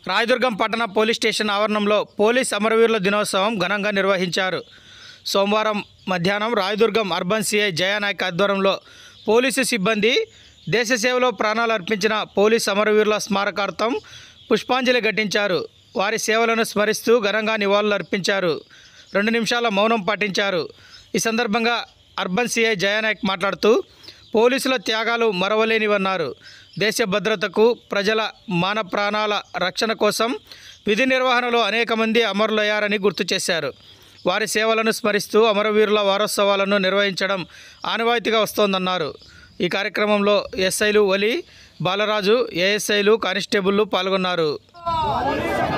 రాయదుర్గం పట్టణ police station ఆవరణంలో police అమరవీరుల దినోత్సవం ఘనంగా నిర్వహించారు సోమవారం మధ్యాహ్నం రాయదుర్గం అర్బన్ సిఐ జయానాయక్ ఆధ్వర్యంలో పోలీసు సిబ్బంది దేశ సేవలో ప్రాణాలు అర్పించిన పోలీస్ అమరవీరుల స్మారకార్థం పుష్పాంజలి ఘటించారు వారి సేవలను స్మరిస్తూ ఘనంగా నివాళులు అర్పించారు రెండు నిమిషాల మౌనం పాటించారు ఈ సందర్భంగా అర్బన్ సిఐ జయానాయక్ మాట్లాడుతూ పోలీసుల త్యాగాలు మరవలేనివన్నారు దేశ భద్రతకు ప్రజల మాన ప్రాణాల రక్షణ కోసం విధి నిర్వహణలో అనేక మంది అమరులయ్యారని గుర్తు చేశారు వారి సేవలను స్మరిస్తూ అమరవీరుల వారోత్సవాలను నిర్వహించడం ఆనవాయితీగా వస్తోందన్నారు ఈ కార్యక్రమంలో ఎస్ఐలు వలి బాలరాజు ఏఎస్ఐలు కానిస్టేబుళ్లు పాల్గొన్నారు